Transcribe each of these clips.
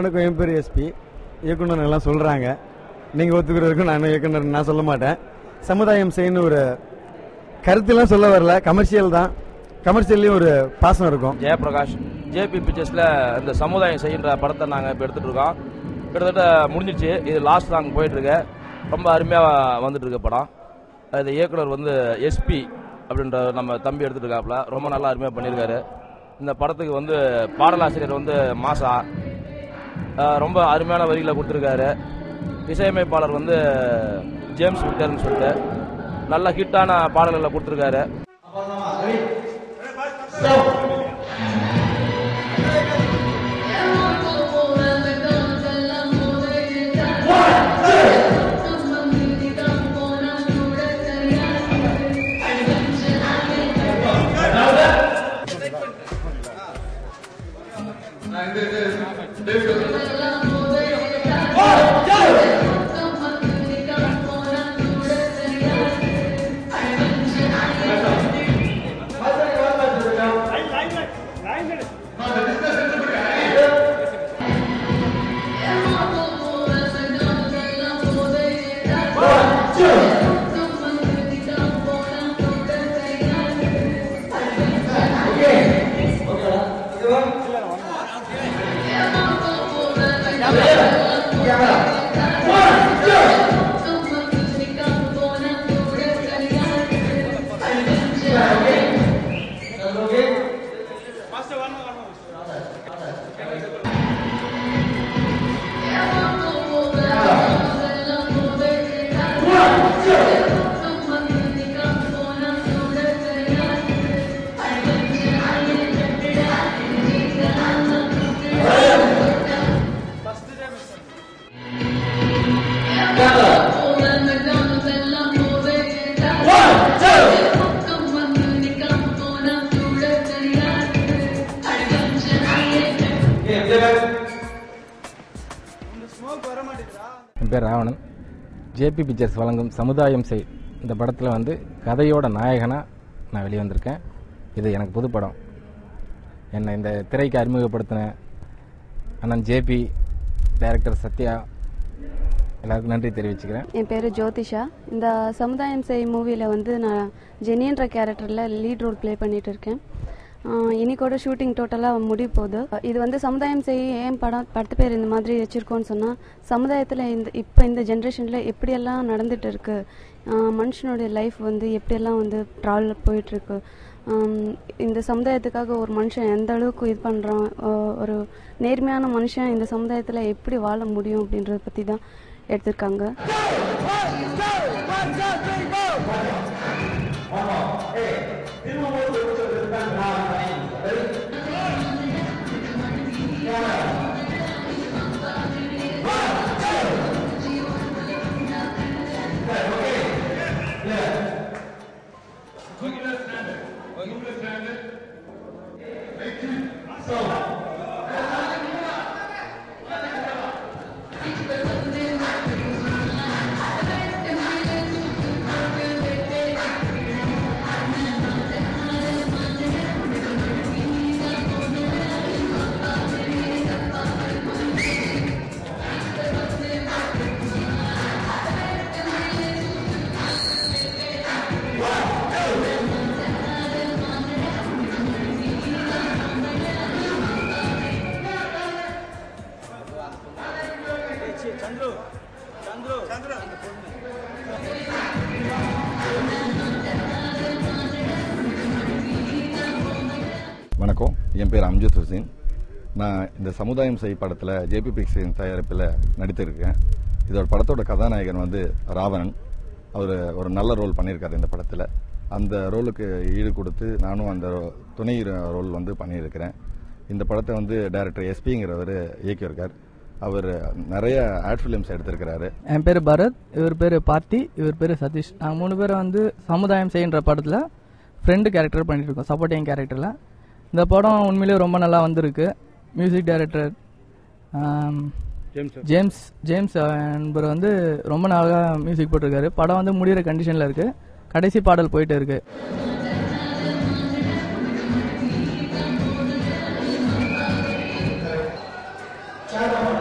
வணக்கம் என் பேர் எஸ்பி இயக்குனர் எல்லாம் சொல்கிறாங்க நீங்கள் ஒத்துக்கிறதுக்கும் நான் இயக்குனர் நான் சொல்ல மாட்டேன் சமுதாயம் செய்யணும் ஒரு கருத்துலாம் சொல்ல வரல கமர்ஷியல் தான் கமர்ஷியல்லையும் ஒரு பாசம் இருக்கும் ஜெயபிரகாஷ் ஜேபி பிக்சர்ஸில் இந்த சமுதாயம் செய்கின்ற படத்தை நாங்கள் இப்போ எடுத்துகிட்டு இருக்கோம் கிட்டத்தட்ட முடிஞ்சிச்சு இது லாஸ்ட் நாங்கள் போயிட்டுருக்கு ரொம்ப அருமையாக வந்துட்டு இருக்கு படம் இது இயக்குனர் வந்து எஸ்பி அப்படின்ற நம்ம தம்பி எடுத்துட்டு இருக்காப்புல ரொம்ப நல்லா அருமையாக பண்ணியிருக்காரு இந்த படத்துக்கு வந்து பாடலாசிரியர் வந்து மாசா அஹ் ரொம்ப அருமையான வரிகளை கொடுத்துருக்காரு இசையமைப்பாளர் வந்து ஜேம்ஸ் விக்டர்னு சொல்லிட்டு நல்ல ஹிட்டான பாடல்களை கொடுத்துருக்காரு என் பேர் ராவணன் ஜேபி பிக்சர்ஸ் வழங்கும் சமுதாயம் செய் இந்த படத்தில் வந்து கதையோட நாயகனாக நான் வெளியே வந்திருக்கேன் இது எனக்கு புது படம் என்னை இந்த திரைக்கு அறிமுகப்படுத்தின அண்ணன் ஜேபி டைரக்டர் சத்யா எல்லாருக்கும் நன்றி தெரிவிச்சுக்கிறேன் என் பேர் ஜோதிஷா இந்த சமுதாயம் செய் மூவியில் வந்து நான் ஜெனின்ற கேரக்டரில் லீட் ரோல் ப்ளே பண்ணிட்டு இருக்கேன் ஆஹ் இன்னைக்கோட ஷூட்டிங் டோட்டலாக முடிய போகுது இது வந்து சமுதாயம் செய் ஏன் படம் படத்து பேர் இந்த மாதிரி வச்சுருக்கோன்னு சொன்னால் சமுதாயத்தில் இந்த இப்போ இந்த ஜென்ரேஷனில் எப்படியெல்லாம் நடந்துட்டு இருக்கு ஆஹ் மனுஷனுடைய லைஃப் வந்து எப்படியெல்லாம் வந்து ட்ராவல் போயிட்டுருக்கு இந்த சமுதாயத்துக்காக ஒரு மனுஷன் எந்த அளவுக்கு இது பண்ணுறான் ஒரு நேர்மையான மனுஷன் இந்த சமுதாயத்தில் எப்படி வாழ முடியும் அப்படின்றத பற்றி தான் எடுத்திருக்காங்க வணக்கம் என் பேர் அம்ஜத் ஹுசேன் நான் இந்த சமுதாயம் செய் படத்தில் ஜேபி பிக்ஸின் தயாரிப்பில் நடித்திருக்கேன் இதோட படத்தோட கதாநாயகன் வந்து ராவணன் அவர் ஒரு நல்ல ரோல் பண்ணியிருக்காரு இந்த படத்தில் அந்த ரோலுக்கு ஈடு கொடுத்து நானும் அந்த துணை ரோல் வந்து பண்ணியிருக்கிறேன் இந்த படத்தை வந்து டைரக்டர் எஸ்பிங்கிறவர் இயக்கியிருக்கார் அவர் நிறைய ஆட் ஃபிலிம்ஸ் எடுத்திருக்கிறாரு என் பேர் பரத் இவர் பேர் பார்த்தி இவர் பேர் சதீஷ் நாங்கள் மூணு பேரும் வந்து சமுதாயம் செய்கின்ற படத்தில் ஃப்ரெண்டு கேரக்டர் பண்ணிட்டு இருக்கோம் சப்போர்ட்டிங் கேரக்டரில் இந்த படம் உண்மையிலேயே ரொம்ப நல்லா வந்திருக்கு மியூசிக் டைரக்டர் ஜேம்ஸ் ஜேம்ஸ் என்பவர் வந்து ரொம்ப நாளாக மியூசிக் போட்டிருக்காரு படம் வந்து முடிகிற கண்டிஷனில் இருக்குது கடைசி பாடல் போயிட்டு இருக்கு Ciao.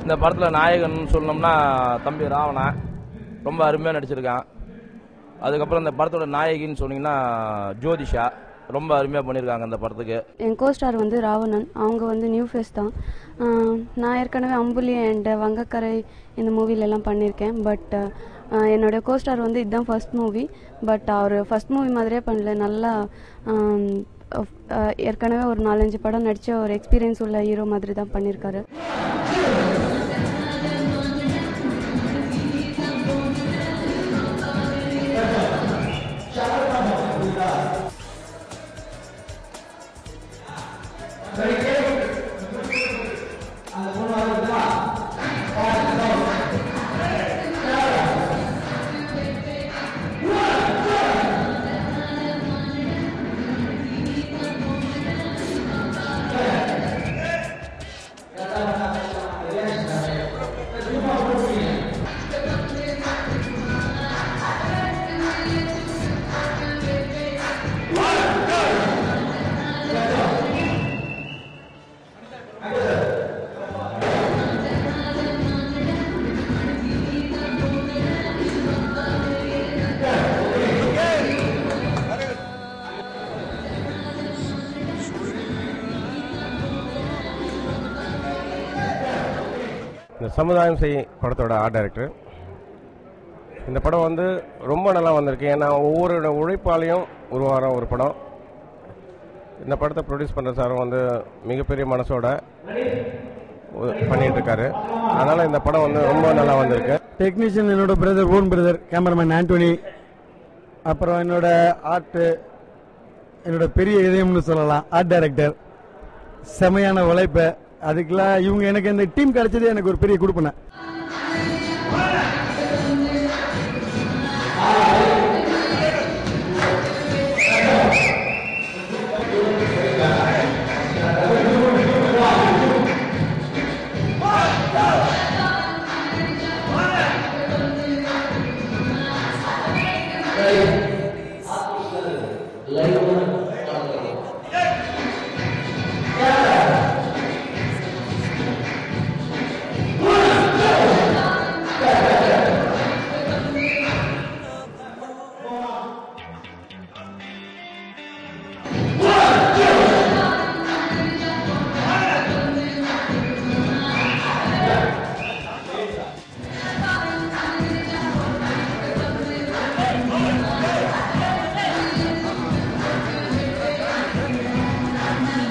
இந்த படத்தில் நாயகன் சொல்லணும்னா தம்பி ராவணன் ரொம்ப அருமையாக நடிச்சிருக்கான் அதுக்கப்புறம் இந்த படத்தோட நாயகின்னு சொன்னீங்கன்னா ஜோதிஷா ரொம்ப அருமையாக பண்ணியிருக்காங்க இந்த படத்துக்கு என் கோஸ்டார் வந்து ராவணன் அவங்க வந்து நியூ ஃபேஸ் தான் ஆஹ் நான் ஏற்கனவே அம்புலி அண்ட் வங்கக்கரை இந்த மூவில எல்லாம் பண்ணியிருக்கேன் பட் என்னோட கோஸ்டார் வந்து இதுதான் ஃபர்ஸ்ட் மூவி பட் அவர் ஃபர்ஸ்ட் மூவி மாதிரியே பண்ணல நல்லா ஆம், அஹ், அஹ், ஏற்கனவே ஒரு நாலஞ்சு படம் நடித்த ஒரு எக்ஸ்பீரியன்ஸ் உள்ள ஹீரோ மாதிரி தான் பண்ணியிருக்காரு இந்த சமுதாயம் செய் படத்தோட ஆர்ட் டைரக்டர் இந்த படம் வந்து ரொம்ப நல்லா வந்திருக்கு ஏன்னா ஒவ்வொரு உழைப்பாலையும் உருவாகிற ஒரு படம் இந்த படத்தை ப்ரொடியூஸ் பண்ணுற சாரும் வந்து மிகப்பெரிய மனசோட உ- பண்ணிட்டு இருக்காரு அதனால இந்த படம் வந்து ரொம்ப நல்லா வந்திருக்கு டெக்னீஷியன் என்னோட brother own brother cameraman Antony அப்புறம் என்னோட ஆர்ட் என்னோட பெரிய இதயம்னு சொல்லலாம் ஆர்ட் டைரக்டர் செமையான உழைப்பு அதுக்கெல்லாம் இவங்க எனக்கு இந்த டீம் கிடைச்சது எனக்கு ஒரு பெரிய கொடுப்பன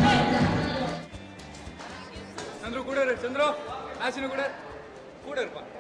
சந்திர கூட இரு சந்திரோ ஆசினு கூட கூட இருப்பான்